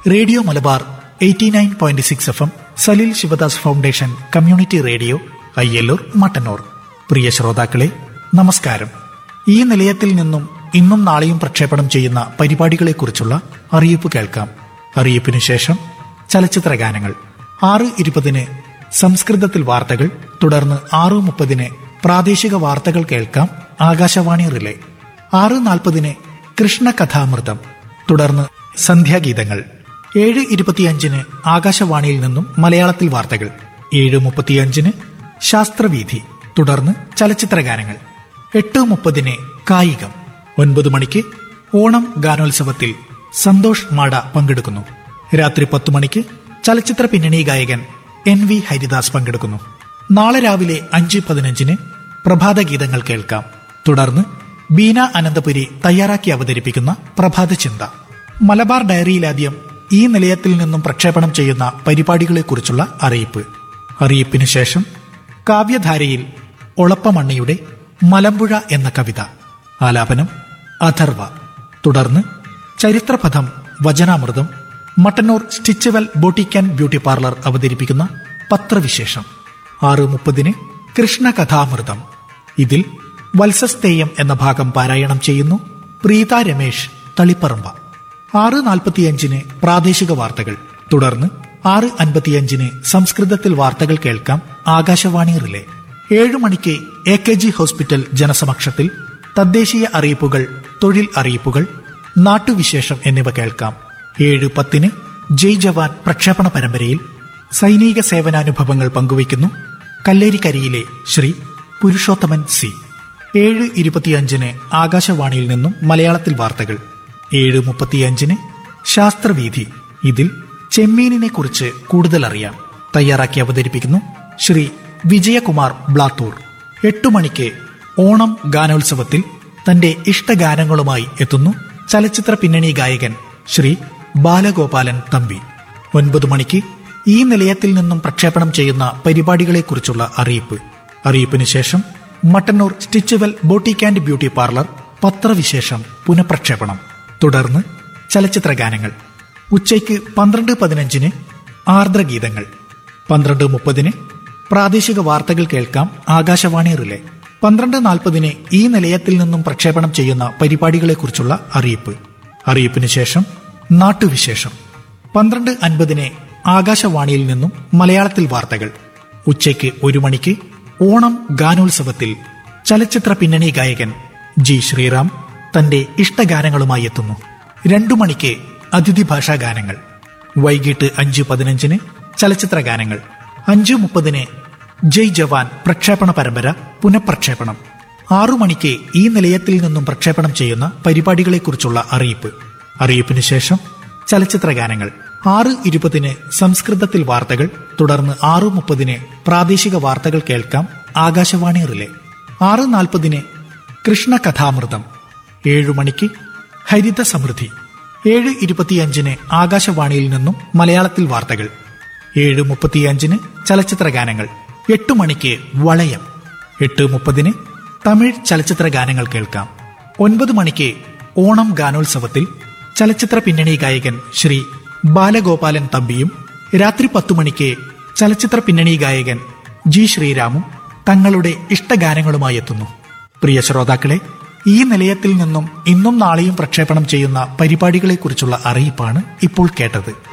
radio Malabar eighty nine point six F M Saleel Sivadas foundation community radio Ayyalloor Mattannur പ്രിയ ശ്രോതാക്കളെ നമസ്കാരം ഈ നിലയത്തിൽ നിന്നും ഇന്നും നാളെയും പ്രക്ഷേപണം ചെയ്യുന്ന പരിപാടികളെക്കുറിച്ചുള്ള അറിയിപ്പ് കേൾക്കാം അറിയിപ്പിനു ശേഷം ചലച്ചിത്ര ഗാനങ്ങൾ ആറ് ഇരുപതിന് സംസ്കൃതത്തിൽ വാർത്തകൾ തുടർന്ന് ആറ് മുപ്പതിന് പ്രാദേശിക വാർത്തകൾ കേൾക്കാം ആകാശവാണി റിലേ ആറ് നാൽപ്പതിന് കൃഷ്ണകഥാമൃതം തുടർന്ന് സന്ധ്യാഗീതങ്ങൾ ഏഴ് ഇരുപത്തിയഞ്ചിന് ആകാശവാണിയിൽ നിന്നും മലയാളത്തിൽ വാർത്തകൾ ഏഴ് മുപ്പത്തിയഞ്ചിന് ശാസ്ത്രവീഥി തുടർന്ന് ചലച്ചിത്ര ഗാനങ്ങൾ എട്ട് മുപ്പതിന് കായികം ഒൻപത് മണിക്ക് ഓണം ഗാനോത്സവത്തിൽ സന്തോഷ് മാട പങ്കെടുക്കുന്നു രാത്രി പത്തു മണിക്ക് ചലച്ചിത്ര പിന്നണി ഗായകൻ എൻ വി ഹരിദാസ് പങ്കെടുക്കുന്നു നാളെ രാവിലെ അഞ്ച് പതിനഞ്ചിന് പ്രഭാത ഗീതങ്ങൾ കേൾക്കാം തുടർന്ന് ബീന അനന്തപുരി തയ്യാറാക്കി അവതരിപ്പിക്കുന്ന പ്രഭാത ചിന്ത മലബാർ ഡയറിയിലാദ്യം ഈ നിലയത്തിൽ നിന്നും പ്രക്ഷേപണം ചെയ്യുന്ന പരിപാടികളെക്കുറിച്ചുള്ള അറിയിപ്പ് അറിയിപ്പിനു ശേഷം കാവ്യധാരയിൽ ഒളപ്പമണ്ണിയുടെ മലമ്പുഴ എന്ന കവിത ആലാപനം അഥർവ തുടർന്ന് ചരിത്രപഥം വചനാമൃതം Mattannur Stitchual boutique and beauty parlour അവതരിപ്പിക്കുന്ന പത്രവിശേഷം ആറ് മുപ്പതിന് കൃഷ്ണകഥാമൃതം ഇതിൽ വത്സസ്തേയം എന്ന ഭാഗം പാരായണം ചെയ്യുന്നു പ്രീത രമേശ് തളിപ്പറമ്പ ആറ് നാൽപ്പത്തിയഞ്ചിന് പ്രാദേശിക വാർത്തകൾ തുടർന്ന് ആറ് അൻപത്തിയഞ്ചിന് സംസ്കൃതത്തിൽ വാർത്തകൾ കേൾക്കാം ആകാശവാണി റിലേ ഏഴു മണിക്ക് എ കെ ജി ഹോസ്പിറ്റൽ ജനസമക്ഷത്തിൽ തദ്ദേശീയ അറിയിപ്പുകൾ തൊഴിൽ അറിയിപ്പുകൾ നാട്ടുവിശേഷം എന്നിവ കേൾക്കാം ഏഴ് പത്തിന് ജയ് ജവാൻ പ്രക്ഷേപണ പരമ്പരയിൽ സൈനിക സേവനാനുഭവങ്ങൾ പങ്കുവയ്ക്കുന്നു കല്ലേരിക്കരിയിലെ ശ്രീ പുരുഷോത്തമൻ സി ഏഴ് ഇരുപത്തിയഞ്ചിന് ആകാശവാണിയിൽ നിന്നും മലയാളത്തിൽ വാർത്തകൾ ഏഴ് മുപ്പത്തിയഞ്ചിന് ശാസ്ത്രവീഥി ഇതിൽ ചെമ്മീനിനെ കുറിച്ച് കൂടുതൽ അറിയാം തയ്യാറാക്കി അവതരിപ്പിക്കുന്നു ശ്രീ വിജയകുമാർ ബ്ലാത്തൂർ എട്ടു മണിക്ക് ഓണം ഗാനോത്സവത്തിൽ തന്റെ ഇഷ്ടഗാനങ്ങളുമായി എത്തുന്നു ചലച്ചിത്ര പിന്നണി ഗായകൻ ശ്രീ ബാലഗോപാലൻ തമ്പി ഒൻപത് മണിക്ക് ഈ നിലയത്തിൽ നിന്നും പ്രക്ഷേപണം ചെയ്യുന്ന പരിപാടികളെക്കുറിച്ചുള്ള അറിയിപ്പ് അറിയിപ്പിന് ശേഷം Mattannur Stitchual boutique and beauty parlour പത്രവിശേഷം പുനഃപ്രക്ഷേപണം തുടർന്ന് ചലച്ചിത്ര ഗാനങ്ങൾ ഉച്ചയ്ക്ക് പന്ത്രണ്ട് പതിനഞ്ചിന് ആർദ്രഗീതങ്ങൾ പന്ത്രണ്ട് മുപ്പതിന് പ്രാദേശിക വാർത്തകൾ കേൾക്കാം ആകാശവാണി റിലേ പന്ത്രണ്ട് നാൽപ്പതിന് ഈ നിലയത്തിൽ നിന്നും പ്രക്ഷേപണം ചെയ്യുന്ന പരിപാടികളെക്കുറിച്ചുള്ള അറിയിപ്പ് അറിയിപ്പിന് ശേഷം നാട്ടുവിശേഷം പന്ത്രണ്ട് അൻപതിന് ആകാശവാണിയിൽ നിന്നും മലയാളത്തിൽ വാർത്തകൾ ഉച്ചയ്ക്ക് ഒരു മണിക്ക് ഓണം ഗാനോത്സവത്തിൽ ചലച്ചിത്ര പിന്നണി ഗായകൻ ജി ശ്രീറാം തന്റെ ഇഷ്ടഗാനങ്ങളുമായി എത്തുന്നു രണ്ടു മണിക്ക് അതിഥി ഭാഷാ ഗാനങ്ങൾ വൈകിട്ട് അഞ്ച് പതിനഞ്ചിന് ചലച്ചിത്ര ഗാനങ്ങൾ അഞ്ച് മുപ്പതിന് ജയ് ജവാൻ പ്രക്ഷേപണ പരമ്പര പുനഃപ്രക്ഷേപണം ആറു മണിക്ക് ഈ നിലയത്തിൽ നിന്നും പ്രക്ഷേപണം ചെയ്യുന്ന പരിപാടികളെക്കുറിച്ചുള്ള അറിയിപ്പ് അറിയിപ്പിന് ശേഷം ചലച്ചിത്ര ഗാനങ്ങൾ ആറ് ഇരുപതിന് സംസ്കൃതത്തിൽ വാർത്തകൾ തുടർന്ന് ആറു മുപ്പതിന് പ്രാദേശിക വാർത്തകൾ കേൾക്കാം ആകാശവാണി റിലേ ആറ് നാൽപ്പതിന് കൃഷ്ണകഥാമൃതം ഏഴു മണിക്ക് ഹരിത സമൃദ്ധി ഏഴ് ഇരുപത്തിയഞ്ചിന് ആകാശവാണിയിൽ നിന്നും മലയാളത്തിൽ വാർത്തകൾ ഏഴ് മുപ്പത്തിയഞ്ചിന് ചലച്ചിത്ര ഗാനങ്ങൾ എട്ടു മണിക്ക് വളയം എട്ട് മുപ്പതിന് തമിഴ് ചലച്ചിത്ര ഗാനങ്ങൾ കേൾക്കാം ഒൻപത് മണിക്ക് ഓണം ഗാനോത്സവത്തിൽ ചലച്ചിത്ര പിന്നണി ഗായകൻ ശ്രീ ബാലഗോപാലൻ തമ്പിയും രാത്രി പത്തു മണിക്ക് ചലച്ചിത്ര പിന്നണി ഗായകൻ ജി ശ്രീരാമും തങ്ങളുടെ ഇഷ്ടഗാനങ്ങളുമായി എത്തുന്നു പ്രിയ ശ്രോതാക്കളെ ഈ നിലയത്തിൽ നിന്നും ഇന്നും നാളെയും പ്രക്ഷേപണം ചെയ്യുന്ന പരിപാടികളെക്കുറിച്ചുള്ള അറിയിപ്പാണ് ഇപ്പോൾ കേട്ടത്